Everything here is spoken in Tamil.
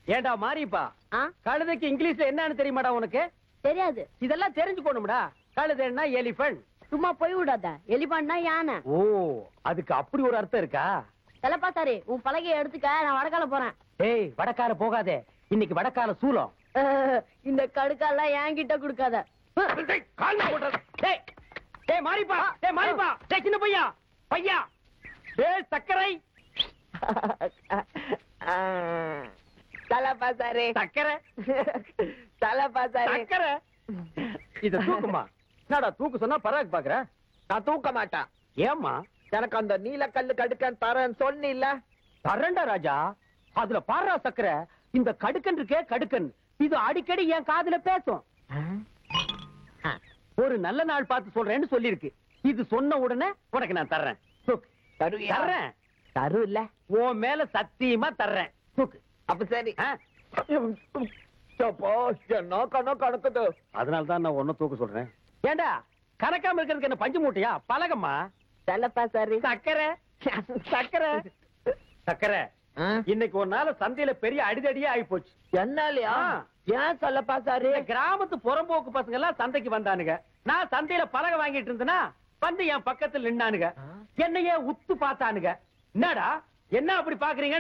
ஏண்டா மாறிப்பா ஆ கழுதைக்கு இங்கிலீஷ்ல என்னன்னு தெரியுமாடா உனக்கு தெரியாது இதெல்லாம் தெரிஞ்சுக்கணும்டா கழுதைன்னா எலிபென்ட் சும்மா போய் விடாத எலிபான்னா யானை ஓ அதுக்கு அப்படி ஒரு அர்த்தம் இருக்கா செலப்பா சாரி உன் பலகைய எடுத்துக்க நான் வடக்கால போறேன் ஏய் வடக்கால போகாதே இன்னைக்கு வடக்கால சூலம் அஹ், இந்த கடுக்காலாம் என்கிட்ட கொடுக்காத டேய், கால்ல போடுறது. டேய், டேய், மாறிப்பா டேய், மாறிப்பா டேய், சின்ன பையா பையா டேய் சக்கரை செலப்பா சாரி சக்கரை செலப்பா சாரி சக்கரை இத தூக்குமா என்னடா தூக்கு சொன்னா பராக் பாக்குற நான் தூக்க மாட்டேன் ஏம்மா எனக்கு அந்த நீலக்கல்லு கடுக்கன் தரேன் சொன்னில்ல தரண்டா ராஜா அதுல பாடுறா சக்கரை இந்த கடுக்கன் இருக்கே கடுக்கன் இது அடிக்கடி என் காதுல பேசும் ஒரு நல்ல நாள் பார்த்து சொல்றேன்னு சொல்லிருக்கு இது சொன்ன உடனே உனக்கு நான் தர்றேன் தூக்கு. தருவியா? தர்றேன் தரு இல்ல உன் மேல சத்தியமா தர்றேன் தூக்கு அப்ப சரி ஆ? அப்பா, என்ன கண்ணு கணக்குது அதனால தான் நான் ஒன்னும் தூக்க சொல்றேன் ஏண்டா கணக்காம இருக்கிறதுக்கு என்ன பஞ்சு மூட்டையா பழகம்மா செல்லப்பா சாரி சக்கரை சக்கரை சக்கரை இன்னைக்கு ஒரு நாள் சந்தையில பெரிய அடிதடியே ஆகி போச்சு என்னாலயா ஆ. ஏன் சொல்லப்பா சாரி இந்த கிராமத்து புறம்போக்கு பசங்க எல்லாம் சந்தைக்கு வந்தானுங்க நான் சந்தையில பலகை வாங்கிட்டு இருந்தேனா வந்து என் பக்கத்துல நின்னானுங்க என்னையே உத்து பார்த்தானுங்க என்னடா என்ன அப்படி பாக்குறீங்க